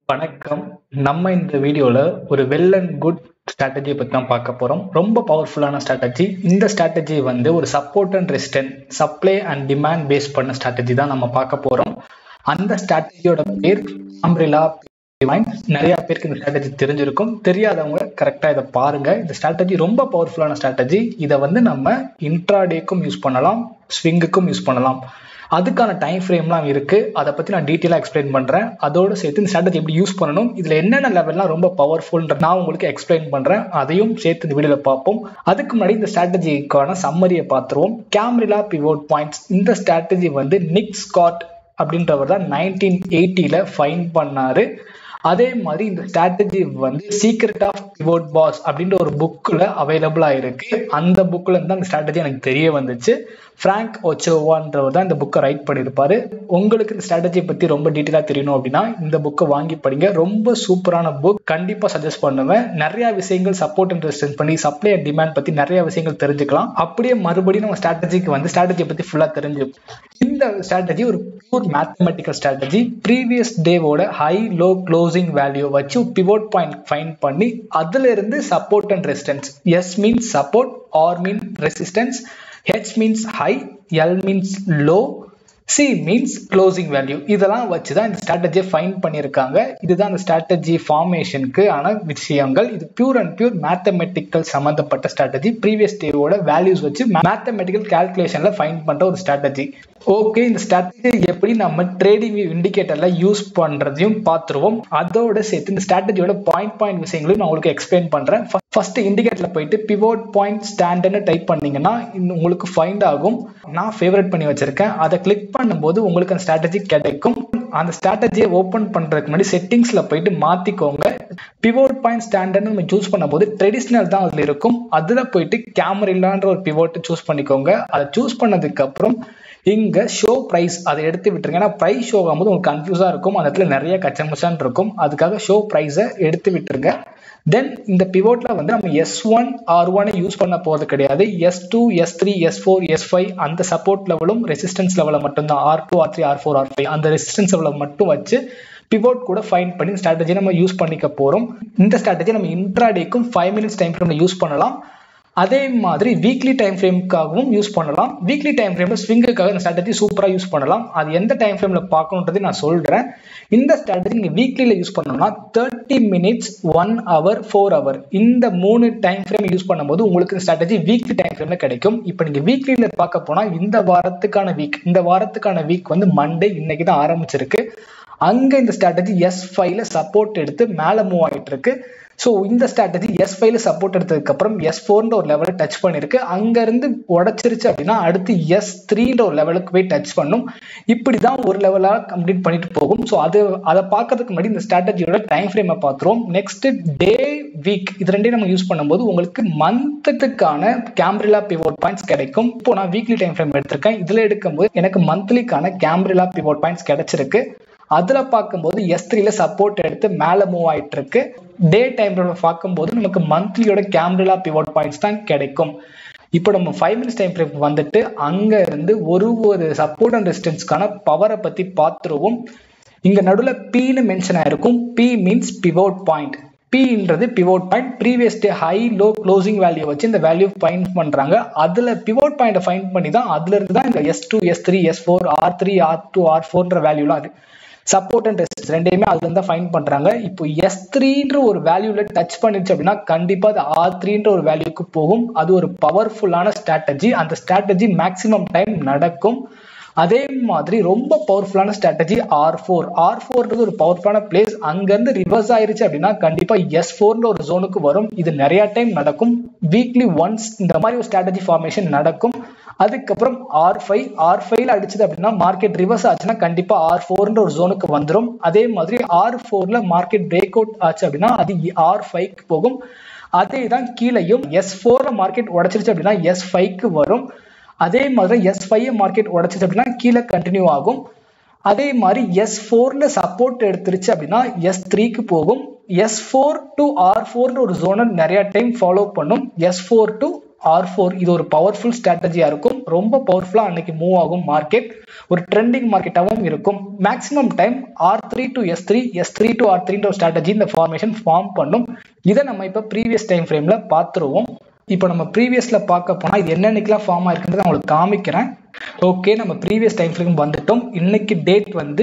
வணக்கம் நம்ம இந்த வீடியோல ஒரு வெல் அண்ட் குட் ஸ்ட்ராட்டஜியை பத்தி தான் பார்க்க போறோம் ரொம்ப பவர்ஃபுல்லான ஸ்ட்ராட்டஜி இந்த ஸ்ட்ராட்டஜி வந்து ஒரு support and resistant supply and demand base பண்ண ஸ்ட்ராட்டஜி தான் நம்ம பார்க்க போறோம் அந்த ஸ்ட்ராட்டஜியோட பேர் அம்ரிலா நிறைய பேருக்கு இந்த ஸ்ட்ராட்டஜி தெரிஞ்சிருக்கும் தெரியாதவங்க கரெக்டா இதை பாருங்க இந்த ஸ்ட்ராட்டஜி ரொம்ப பவர்ஃபுல்லான ஸ்ட்ராட்டஜி இதை வந்து நம்ம இன்ட்ராடேக்கும் யூஸ் பண்ணலாம் ஸ்விங்குக்கும் யூஸ் பண்ணலாம் அதுக்கான டைம் ஃப்ரேம்லாம் இருக்கு அதை பத்தி நான் டீட்டெயிலாக எக்ஸ்பிளைன் பண்றேன் அதோட சேர்த்து இந்த ஸ்ட்ராட்டஜி எப்படி யூஸ் பண்ணணும் இதுல என்னென்ன லெவல்லாம் ரொம்ப பவர்ஃபுல்ன்ற நான் உங்களுக்கு எக்ஸ்பிளைன் பண்றேன் அதையும் சேர்த்து இந்த வீடியோல பார்ப்போம் அதுக்கு முன்னாடி இந்த ஸ்ட்ராட்டஜிக்கான சம்மரியை பார்த்துருவோம் கேம்ரிலா பிவோட் பாயிண்ட்ஸ் இந்த ஸ்ட்ராட்டஜி வந்து நிக் ஸ்காட் அப்படின்றவர் தான் நைன்டீன் எயிட்டியில ஃபைன் பண்ணாரு அதே மாதிரி இந்த ஸ்ட்ராட்டஜி வந்து சீக்ரெட் ஆஃப் பிவோட் பாஸ் அப்படின்ற ஒரு புக்கில் அவைலபிளா இருக்கு அந்த புக்ல இருந்து அந்த ஸ்ட்ராட்டஜி எனக்கு தெரிய வந்துச்சு ஃப்ராங்க் ஒச்சோவான்றவர் தான் இந்த புக்கை ரைட் பண்ணியிருப்பாரு உங்களுக்கு இந்த ஸ்ட்ராட்டஜியை பத்தி ரொம்ப டீட்டெயிலாக தெரியணும் அப்படின்னா இந்த புக்கை வாங்கி படிங்க ரொம்ப சூப்பரான புக் கண்டிப்பா சஜஸ்ட் பண்ணுவேன் நிறைய விஷயங்கள் சப்போர்ட் அண்ட் ரெசிஸ்டன்ஸ் பண்ணி சப்ளை அண்ட் டிமாண்ட் பத்தி நிறைய விஷயங்கள் தெரிஞ்சுக்கலாம் அப்படியே மறுபடியும் நம்ம ஸ்ட்ராட்டஜிக்கு வந்து ஸ்ட்ராட்டஜியை பத்தி ஃபுல்லா தெரிஞ்சு இந்த ஸ்ட்ராட்டஜி ஒரு பியூர் மேத்தமெட்டிக்கல் ஸ்ட்ராட்டஜி ப்ரீவியஸ் டேவோட ஹை லோ க்ளோசிங் வேல்யூ வச்சு பிவோட் பாயிண்ட் ஃபைன் பண்ணி அதுல இருந்து support and resistance S means support R mean resistance H means high L means low C means closing value இதெல்லாம் வச்சு தான் இந்த ஸ்ட்ராட்டஜியை ஃபைன் பண்ணியிருக்காங்க இதுதான் அந்த ஸ்ட்ராட்டஜி ஃபார்மேஷனுக்கு ஆன விஷயங்கள் இது பியூர் அண்ட் பியூர் மேத்தமெட்டிக்கல் சம்மந்தப்பட்ட ஸ்ட்ராட்டஜி ப்ரீவியஸ் டேவோட வேல்யூஸ் வச்சு மேத்தமெட்டிக்கல் கால்குலேஷன்ல ஃபைன் பண்ற ஒரு ஸ்ட்ராட்டஜி ஓகே இந்த ஸ்ட்ராட்டஜி எப்படி நம்ம ட்ரேடிங் இண்டிகேட்டர்ல யூஸ் பண்றதையும் பார்த்துருவோம் அதோட சேர்த்து இந்த ஸ்ட்ராட்டஜியோட பாயிண்ட் பாயிண்ட் விஷயங்களையும் நான் உங்களுக்கு எக்ஸ்பிளைன் பண்றேன் ஃபர்ஸ்ட் இண்டிகேட்டர்ல போயிட்டு பிவோட் பாயிண்ட் ஸ்டாண்டர்ட்னு டைப் பண்ணீங்கன்னா உங்களுக்கு ஃபைண்ட் ஆகும் நான் ஃபேவரட் பண்ணி வச்சிருக்கேன் அதை கிளிக் பண்ணும்போது உங்களுக்கு அந்த ஸ்ட்ராட்டஜி கிடைக்கும் அந்த ஸ்ட்ராட்டஜியை ஓப்பன் பண்றதுக்கு முன்னாடி செட்டிங்ஸ்ல போயிட்டு மாத்திக்கோங்க பிவோட் பாயிண்ட் ஸ்டாண்டர்ட் நம்ம சூஸ் பண்ணும்போது ட்ரெடிஷ்னல் தான் அதுல இருக்கும் அதுல போயிட்டு கேமரில்லான்ற ஒரு பிவோட் சூஸ் பண்ணிக்கோங்க அதை சூஸ் பண்ணதுக்கு அப்புறம் இங்க ஷோ பிரைஸ் அதை எடுத்து விட்டுருங்க ஏன்னா பிரைஸ் ஷோ ஆகும்போது உங்களுக்கு கன்ஃபியூஸா இருக்கும் அந்த இடத்துல நிறைய கச்சமச்சான் இருக்கும் அதுக்காக ஷோ பிரைஸை எடுத்து விட்டுருங்க தென் இந்த பிவோட்ல வந்து நம்ம S one R one use பண்ண போறது கிடையாது S two S three S four S five அந்த சப்போர்ட் லெவலும் ரெசிஸ்டன்ஸ் லெவலில் மட்டும்தான் R two R three R four R five அந்த ரெசிஸ்டன்ஸ் லெவலில் மட்டும் வச்சு பிவோட் கூட ஃபைன் பண்ணி ஸ்ட்ராட்டஜி நம்ம யூஸ் பண்ணிக்க போறோம் இந்த ஸ்ட்ராட்டஜி நம்ம இன்ட்ராடேக்கும் ஃபைவ் மினிட்ஸ் டைம் ஃப்ரேம்ல யூஸ் பண்ணலாம் அதே மாதிரி வீக்லி டைம் ஃப்ரேமுக்காகவும் யூஸ் பண்ணலாம் வீக்லி டைம் ஃப்ரேம்ல ஸ்விங்குக்காக இந்த ஸ்ட்ராட்டஜி சூப்பராக யூஸ் பண்ணலாம் அது எந்த டைம் ஃப்ரேம்ல பார்க்கணுன்றது நான் சொல்றேன் இந்த ஸ்ட்ராட்டஜி நீங்க வீக்லியில யூஸ் பண்ணணும்னா thirty minutes one hour four hour இந்த மூணு டைம் ஃப்ரேம் யூஸ் பண்ணும்போது உங்களுக்கு இந்த ஸ்ட்ராட்டஜி வீக்லி டைம் ஃப்ரேம்ல கிடைக்கும் இப்போ நீங்க வீக்லியில பார்க்க போனா இந்த வாரத்துக்கான வீக் இந்த வாரத்துக்கான வீக் வந்து மண்டே இன்னைக்கு தான் ஆரம்பிச்சிருக்கு அங்க இந்த ஸ்ட்ராட்டஜி எஸ் ஃபைவ்ல சப்போர்ட் எடுத்து மேல மூவ் ஆயிட்டு இருக்கு ஸோ இந்த ஸ்ட்ராட்டஜி எஸ் ஃபைவ்ல சப்போர்ட் எடுத்ததுக்கு அப்புறம் எஸ் ஃபோர்ன்ற ஒரு லெவலை டச் பண்ணிருக்கு அங்க இருந்து உடச்சிருச்சு அப்படின்னா அடுத்து எஸ் த்ரீன்ற ஒரு லெவலுக்கு போய் டச் பண்ணும் இப்படி தான் ஒரு லெவலாக கம்ப்ளீட் பண்ணிட்டு போகும் ஸோ அது அதை பார்க்கறதுக்கு முன்னாடி இந்த ஸ்ட்ராட்டஜியோட டைம் ஃப்ரேமை பார்த்துருவோம் நெக்ஸ்ட் டே வீக் இது ரெண்டையும் நம்ம யூஸ் பண்ணும்போது உங்களுக்கு மந்த்துக்கான கேம்ரிலா பிவோட் பாயிண்ட்ஸ் கிடைக்கும் இப்போ நான் வீக்லி டைம் ஃப்ரேம் எடுத்திருக்கேன் இதுல எடுக்கும்போது எனக்கு மந்த்லிக்கான கேம்ரிலா பிவோட் பாயிண்ட்ஸ் கிடைச்சிருக்கு அதுல பார்க்கும்போது எஸ் த்ரீல சப்போர்ட் எடுத்து மேல மூவ் ஆயிட்டு இருக்கு டே டைம்ல பார்க்கும்போது நமக்கு மந்த்லியோட கேம்ரிலா பிவோட் பாயிண்ட்ஸ் தான் கிடைக்கும் இப்போ நம்ம ஃபைவ் மினிட்ஸ் டைம் ஃப்ரேம் வந்துட்டு அங்க இருந்து ஒரு ஒரு சப்போர்ட் அண்ட் ரெசிஸ்டன்ஸ்க்கான பவரை பத்தி பார்த்துருவோம் இங்க நடுவில் பின்னு மென்ஷன் ஆயிருக்கும் பி மீன்ஸ் பிவோட் பாயிண்ட் பின்றது pivot point previous day high low closing value வச்சு இந்த வேல்யூ ஃபைன் பண்றாங்க அதுல பிவோட் பாயிண்ட் ஃபைன் பண்ணி தான் அதுல இருந்து தான் இந்த S two S three S four R three R two R ஃபோர்ன்ற வேல்யூலாம் இருக்கு சப்போர்ட் அண்ட் ரெசிஸ்டன்ஸ் ரெண்டையுமே அதுல இருந்து ஃபைன் பண்றாங்க இப்போ எஸ் த்ரீன்ற ஒரு வேல்யூல டச் பண்ணிடுச்சு அப்படின்னா கண்டிப்பா அது ஆர் த்ரீன்ற ஒரு வேல்யூக்கு போகும் அது ஒரு பவர்ஃபுல்லான ஸ்ட்ராட்டஜி அந்த ஸ்ட்ராட்டஜி மேக்சிமம் டைம் நடக்கும் அதே மாதிரி ரொம்ப பவர்ஃபுல்லான ஸ்ட்ராட்டஜி ஆர் ஃபோர் ஆர் ஃபோர்ன்றது ஒரு பவர்ஃபுல்லான பிளேஸ் அங்கிருந்து ரிவர்ஸ் ஆயிருச்சு அப்படின்னா கண்டிப்பா எஸ் ஃபோர்ன்ற ஒரு ஜோனுக்கு வரும் இது நிறைய டைம் நடக்கும் வீக்லி ஒன்ஸ் இந்த மாதிரி ஒரு ஸ்ட்ராட்டஜி ஃபார்மேஷன் நடக்கும் அதுக்கப்புறம் ஆர் ஃபைவ் ஆர் ஃபைவ்ல அடிச்சது அப்படின்னா மார்க்கெட் ரிவர்ஸ் ஆச்சுன்னா கண்டிப்பா ஆர் ஃபோர்ன்ற ஒரு ஜோனுக்கு வந்துடும் அதே மாதிரி ஆர் ஃபோர்ல மார்க்கெட் பிரேக் அவுட் ஆச்சு அப்படின்னா அது ஆர் ஃபைவ்க்கு போகும் அதே தான் கீழையும் எஸ் ஃபோர்ல மார்க்கெட் உடச்சிருச்சு அப்படின்னா எஸ் ஃபைவ்க்கு வரும் அதே மாதிரி எஸ் ஃபைவ் மார்க்கெட் உடச்சிச்சு அப்படின்னா கீழே கண்டினியூ ஆகும் அதே மாதிரி எஸ் ஃபோர்ல சப்போர்ட் எடுத்துருச்சு அப்படின்னா எஸ் த்ரீக்கு போகும் எஸ் ஃபோர் டு ஆர் ஃபோர்னு ஒரு ஜோனை நிறைய டைம் ஃபாலோ பண்ணும் S four to R four இது ஒரு பவர்ஃபுல் ஸ்ட்ராட்டஜியா இருக்கும் ரொம்ப பவர்ஃபுல்லா அன்னைக்கு மூவ் ஆகும் மார்க்கெட் ஒரு ட்ரெண்டிங் மார்க்கெட்டாகவும் இருக்கும் maximum time R three to S three S three to R த்ரீன்ற ஸ்ட்ராட்டஜி இந்த ஃபார்மேஷன் ஃபார்ம் பண்ணும் இதை நம்ம இப்போ ப்ரீவியஸ் டைம் ஃப்ரேம்ல பார்த்துருவோம் இப்போ நம்ம ப்ரீவியஸ்ல பார்க்க போனா இது என்னன்னைக்கெல்லாம் ஃபார்ம் ஆயிருக்குன்றத நான் உங்களுக்கு காமிக்கிறேன் ஓகே நம்ம ப்ரீவியஸ் டைம் ஃப்ரேம் வந்துட்டோம் இன்னைக்கு டேட் வந்து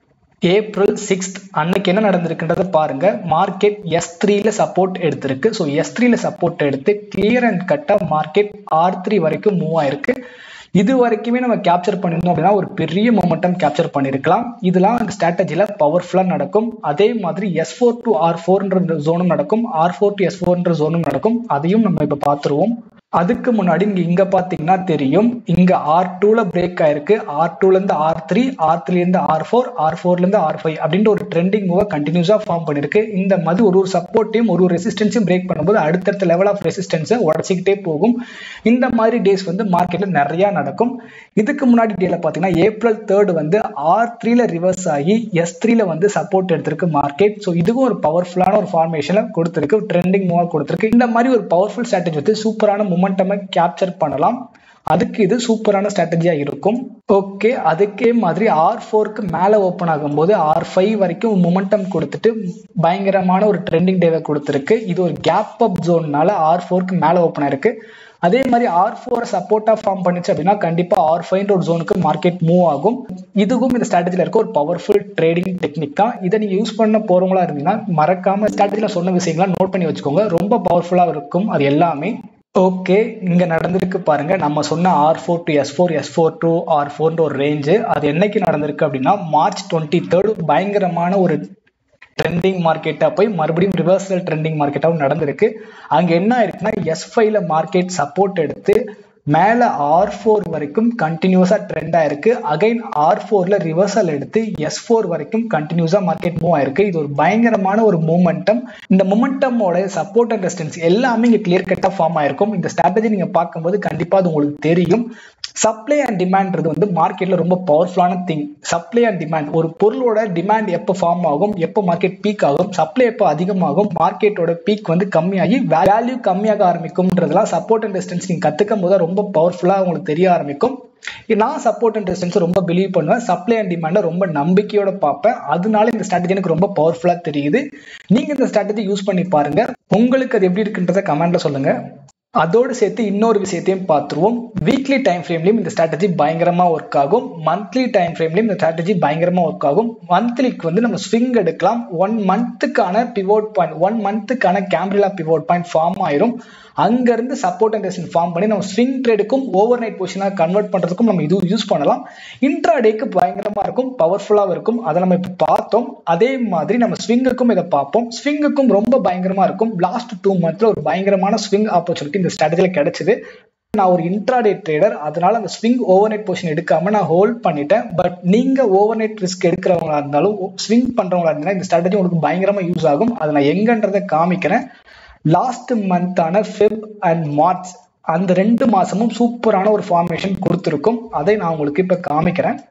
ஏப்ரல் சிக்ஸ்த் அன்னைக்கு என்ன நடந்திருக்குன்றத பாருங்க மார்க்கெட் எஸ் த்ரீல சப்போர்ட் எடுத்திருக்கு ஸோ எஸ் த்ரீல சப்போர்ட் எடுத்து கிளியர் அண்ட் கட்டா மார்க்கெட் ஆர் த்ரீ வரைக்கும் மூவ் ஆயிருக்கு இது வரைக்குமே நம்ம கேப்சர் பண்ணியிருந்தோம் அப்படின்னா ஒரு பெரிய மொமெண்டம் கேப்சர் பண்ணியிருக்கலாம் இதெல்லாம் அந்த ஸ்ட்ராட்டஜியில் பவர்ஃபுல்லாக நடக்கும் அதே மாதிரி எஸ் ஃபோர் டு ஆர் ஃபோர்ன்ற ஜோனும் நடக்கும் ஆர் ஃபோர் டு எஸ் ஃபோர்ன்ற ஜோனும் நடக்கும் அதையும் நம்ம இப்போ பார்த்துருவோம் அதுக்கு முன்னாடி இங்க இங்க பாத்தீங்கன்னா தெரியும் இங்க ஆர் டூல பிரேக் ஆயிருக்கு ஆர் டூல இருந்து ஆர் த்ரீ ஆர் த்ரீல இருந்து ஆர் ஃபோர் ஆர் ஃபோர்ல இருந்து ஆர் ஃபைவ் அப்படின்ற ஒரு ட்ரெண்டிங் மூவ கண்டினியூஸா ஃபார்ம் பண்ணிருக்கு இந்த மாதிரி ஒரு ஒரு சப்போர்ட்டையும் ஒரு ஒரு ரெசிஸ்டன்ஸையும் பிரேக் பண்ணும்போது அடுத்தடுத்த லெவல் ஆஃப் ரெசிஸ்டன்ஸை உடச்சிக்கிட்டே போகும் இந்த மாதிரி டேஸ் வந்து மார்க்கெட்ல நிறைய நடக்கும் இதுக்கு முன்னாடி டேல பாத்தீங்கன்னா ஏப்ரல் தேர்ட் வந்து ஆர் த்ரீல ரிவர்ஸ் ஆகி எஸ் த்ரீல வந்து சப்போர்ட் எடுத்திருக்கு மார்க்கெட் ஸோ இதுவும் ஒரு பவர்ஃபுல்லான ஒரு ஃபார்மேஷன்ல கொடுத்திருக்கு ட்ரெண்டிங் மூவா கொடுத்திருக்கு இந்த மாதிரி ஒரு பவர்ஃபுல் ஸ்ட்ராட்டஜி வந்து சூப்பரான மொமெண்டமை கேப்சர் பண்ணலாம் அதுக்கு இது சூப்பரான ஸ்ட்ராட்டஜியா இருக்கும் ஓகே அதுக்கே மாதிரி ஆர் ஃபோருக்கு மேலே ஓப்பன் ஆகும்போது ஆர் ஃபைவ் வரைக்கும் மொமெண்டம் கொடுத்துட்டு பயங்கரமான ஒரு ட்ரெண்டிங் டேவை கொடுத்துருக்கு இது ஒரு கேப் அப் ஜோன்னால ஆர் ஃபோருக்கு மேலே ஓப்பன் ஆயிருக்கு அதே மாதிரி ஆர் ஃபோர் சப்போர்ட்டா ஃபார்ம் பண்ணிச்சு அப்படின்னா கண்டிப்பா ஆர் ஃபைவ்ன்ற ஒரு ஜோனுக்கு மார்க்கெட் மூவ் ஆகும் இதுவும் இந்த ஸ்ட்ராட்டஜில இருக்க ஒரு பவர்ஃபுல் ட்ரேடிங் டெக்னிக் தான் இதை நீங்க யூஸ் பண்ண போறவங்களா இருந்தீங்கன்னா மறக்காம ஸ்ட்ராட்டஜில சொன்ன விஷயங்களை நோட் பண்ணி வச்சுக்கோங்க ரொம்ப பவர்ஃபுல்லா இருக்கும் அது எல்லாமே ஓகே இங்க நடந்திருக்கு பாருங்க நம்ம சொன்ன R four to S four S four to R ஃபோர்ன்ற ஒரு ரேஞ்சு அது என்னைக்கு நடந்திருக்கு அப்படின்னா மார்ச் டுவெண்ட்டி தேர்ட் பயங்கரமான ஒரு ட்ரெண்டிங் மார்க்கெட்டாக போய் மறுபடியும் ரிவர்சல் ட்ரெண்டிங் மார்க்கெட்டாகவும் நடந்திருக்கு அங்கே என்ன ஆயிருக்குன்னா எஸ் ஃபைவ்ல மார்க்கெட் சப்போர்ட் எடுத்து மேலே ஆர் ஃபோர் வரைக்கும் கண்டினியூஸாக ட்ரெண்ட் ஆயிருக்கு அகைன் ஆர் ஃபோரில் ரிவர்சல் எடுத்து எஸ் ஃபோர் வரைக்கும் கண்டினியூஸாக மார்க்கெட் மூவ் ஆயிருக்கு இது ஒரு பயங்கரமான ஒரு மூமெண்டம் இந்த மூமெண்டமோட சப்போர்ட் அண்ட் ரெசிஸ்டன்ஸ் எல்லாமே இங்கே கிளியர் கட்டாக ஃபார்ம் ஆயிருக்கும் இந்த ஸ்ட்ராட்டஜி நீங்கள் பார்க்கும்போது கண்டிப்பாக அது உங்களுக்கு தெரியும் சப்ளை அண்ட் டிமாண்ட்றது வந்து மார்க்கெட்ல ரொம்ப பவர்ஃபுல்லான திங் சப்ளை அண்ட் டிமாண்ட் ஒரு பொருளோட டிமாண்ட் எப்போ ஃபார்ம் ஆகும் எப்போ மார்க்கெட் பீக் ஆகும் சப்ளை எப்போ அதிகமாகும் மார்க்கெட்டோட பீக் வந்து கம்மியாகி வேல்யூ கம்மியாக ஆரம்பிக்கும்ன்றதெல்லாம் சப்போர்ட் அண்ட் ரெசிஸ்டன்ஸ் நீங்க கத்துக்கும் போது ரொம்ப பவர்ஃபுல்லாக உங்களுக்கு தெரிய ஆரம்பிக்கும் நான் சப்போர்ட் அண்ட் ரெசிஸ்டன்ஸ் ரொம்ப பிலீவ் பண்ணுவேன் சப்ளை அண்ட் டிமாண்டை ரொம்ப நம்பிக்கையோட பார்ப்பேன் அதனால இந்த ஸ்ட்ராட்டஜி எனக்கு ரொம்ப பவர்ஃபுல்லாக தெரியுது நீங்க இந்த ஸ்ட்ராட்டஜி யூஸ் பண்ணி பாருங்க உங்களுக்கு அது எப்படி இருக்குன்றத கமெண்ட்ல சொல்லுங்க அதோடு சேர்த்து இன்னொரு விஷயத்தையும் பார்த்துருவோம் வீக்லி டைம் ஃப்ரேம்லையும் இந்த ஸ்ட்ராட்டஜி பயங்கரமா ஒர்க் ஆகும் மந்த்லி டைம் ஃப்ரேம்லையும் இந்த ஸ்ட்ராட்டஜி பயங்கரமா ஒர்க் ஆகும் மந்த்லிக்கு வந்து நம்ம ஸ்விங் எடுக்கலாம் ஒன் மந்த்துக்கான பிவோட் பாயிண்ட் ஒன் மந்த்துக்கான கேம்ரிலா பிவோட் பாயிண்ட் ஃபார்ம் ஆயிரும் அங்கிருந்து சப்போர்ட் அண்ட் ரெசிஸ்டன்ஸ் ஃபார்ம் பண்ணி நம்ம ஸ்விங் ட்ரேடுக்கும் ஓவர் நைட் பொசிஷனாக கன்வெர்ட் பண்ணுறதுக்கும் நம்ம இது யூஸ் பண்ணலாம் இன்ட்ரா டேக்கு பயங்கரமாக இருக்கும் பவர்ஃபுல்லாக இருக்கும் அதை நம்ம இப்போ பார்த்தோம் அதே மாதிரி நம்ம ஸ்விங்குக்கும் இதை பார்ப்போம் ஸ்விங்குக்கும் ரொம்ப பயங்கரமாக இருக்கும் லாஸ்ட் டூ மந்த்ல ஒரு பயங்கரமான ஸ்விங் ஆப்பர்ச்சுனிட்டி இந்த ஸ்ட்ராட்டஜியில் கிடைச்சிது நான் ஒரு இன்ட்ராடே ட்ரேடர் அதனால அந்த ஸ்விங் ஓவர் நைட் பொசிஷன் எடுக்காம நான் ஹோல்ட் பண்ணிட்டேன் பட் நீங்க ஓவர் நைட் ரிஸ்க் எடுக்கிறவங்களா இருந்தாலும் ஸ்விங் பண்றவங்களா இருந்தாலும் இந்த ஸ்ட்ராட்டஜி உங்களுக்கு பயங்கரமா யூஸ் ஆகும் அதை நான் எங்கன்றதை காமிக்கிறேன் லாஸ்ட் மந்தான ஃபெப் அண்ட் மார்ச் அந்த ரெண்டு மாசமும் சூப்பரான ஒரு ஃபார்மேஷன் கொடுத்துருக்கும் அதை நான் உங்களுக்கு இப்ப காமிக்கிறேன்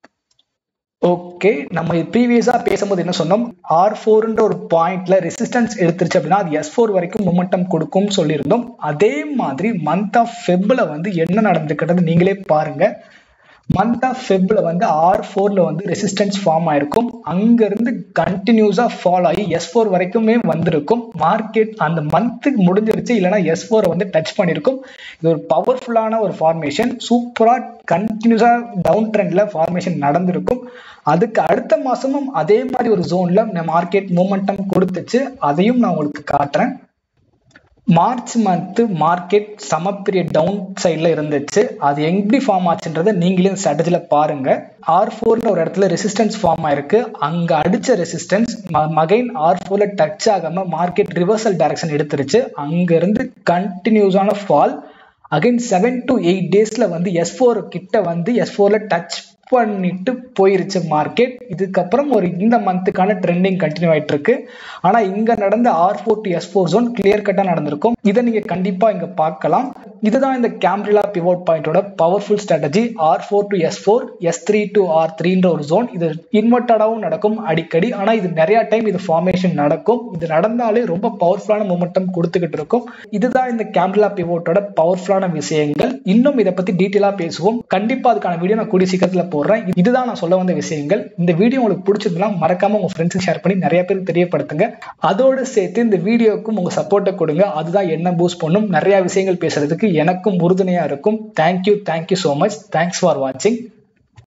ஓகே நம்ம ப்ரீவியஸா பேசும்போது என்ன சொன்னோம் ஆர் ஃபோர்ன்ற ஒரு பாயிண்ட்ல ரெசிஸ்டன்ஸ் எடுத்துருச்சு அப்படின்னா அது எஸ் ஃபோர் வரைக்கும் மொமெண்டம் கொடுக்கும் சொல்லியிருந்தோம் அதே மாதிரி மந்த் ஆஃப் ஃபெப்ல வந்து என்ன நடந்திருக்கிறது நீங்களே பாருங்க மந்த் ஆஃப் ஃபெப்ல வந்து ஆர் ஃபோர்ல வந்து ரெசிஸ்டன்ஸ் ஃபார்ம் ஆயிருக்கும் அங்கிருந்து கண்டினியூஸா ஃபாலோ ஆகி எஸ் ஃபோர் வரைக்குமே வந்திருக்கும் மார்க்கெட் அந்த மந்த்துக்கு முடிஞ்சிருச்சு இல்லைன்னா எஸ் ஃபோரை வந்து டச் பண்ணியிருக்கும் இது ஒரு பவர்ஃபுல்லான ஒரு ஃபார்மேஷன் சூப்பரா கண்டினியூஸா டவுன் ட்ரெண்ட்ல ஃபார்மேஷன் நடந்திருக்கும் அதுக்கு அடுத்த மாசமும் அதே மாதிரி ஒரு ஜோன்ல மார்க்கெட் மூமெண்டம் கொடுத்துச்சு அதையும் நான் உங்களுக்கு காட்டுறேன் மார்ச் மந்த்து மார்க்கெட் சம பெரிய டவுன் சைடில் இருந்துச்சு அது எப்படி ஃபார்ம் ஆச்சுன்றதை நீங்களே ஸ்ட்ராட்டஜியில் பாருங்க ஆர் ஃபோர்னு ஒரு இடத்துல ரெசிஸ்டன்ஸ் ஃபார்ம் ஆயிருக்கு அங்கே அடிச்ச ரெசிஸ்டன்ஸ் மகைன் ஆர் ஃபோர்ல டச் ஆகாம மார்க்கெட் ரிவர்சல் டைரக்ஷன் எடுத்துருச்சு அங்கேருந்து கண்டினியூஸான fall again seven to eight டேஸ்ல வந்து எஸ் ஃபோர் கிட்ட வந்து எஸ் ஃபோர்ல டச் பண்ணிட்டு போயிருச்சு மார்க்கெட் இதுக்கப்புறம் ஒரு இந்த மந்த்துக்கான ட்ரெண்டிங் கண்டினியூ ஆயிட்டு இருக்கு ஆனா இங்க நடந்த R four to S four zone clear கட்டா நடந்திருக்கும் இதை நீங்க கண்டிப்பா இங்க பார்க்கலாம் இதுதான் இந்த கேம்ரிலா பிவோட் பாயிண்டோட powerful strategy R four to S four S three to R த்ரீன்ற ஒரு ஜோன் இது இன்வெர்டடாகவும் நடக்கும் அடிக்கடி ஆனா இது நிறைய டைம் இது ஃபார்மேஷன் நடக்கும் இது நடந்தாலே ரொம்ப பவர்ஃபுல்லான மூமெண்டம் கொடுத்துக்கிட்டு இருக்கும் இதுதான் இந்த கேம்ரிலா பிவோட்டோட பவர்ஃபுல்லான விஷயங்கள் இன்னும் இதை பத்தி டீட்டெயிலா பேசுவோம் கண்டிப்பா அதுக்கான வீடியோ நான் கூடிய சீக்கிரத்துல போடுறேன் இதுதான் நான் சொல்ல வந்த விஷயங்கள் இந்த வீடியோ உங்களுக்கு பிடிச்சிருந்தா மறக்காம உங்க ஃப்ரெண்ட்ஸுக்கு ஷேர் பண்ணி நிறைய பேருக்கு தெரியப்படுத்துங்க அதோடு சேர்த்து இந்த வீடியோக்கும் உங்க சப்போர்ட்டை கொடுங்க அதுதான் என்ன பூஸ்ட் பண்ணும் நிறைய விஷயங்கள் பேசுறதுக்கு எனக்கும் உறுதுணையா இருக்கும் thank you thank you so much thanks for வாட்சிங்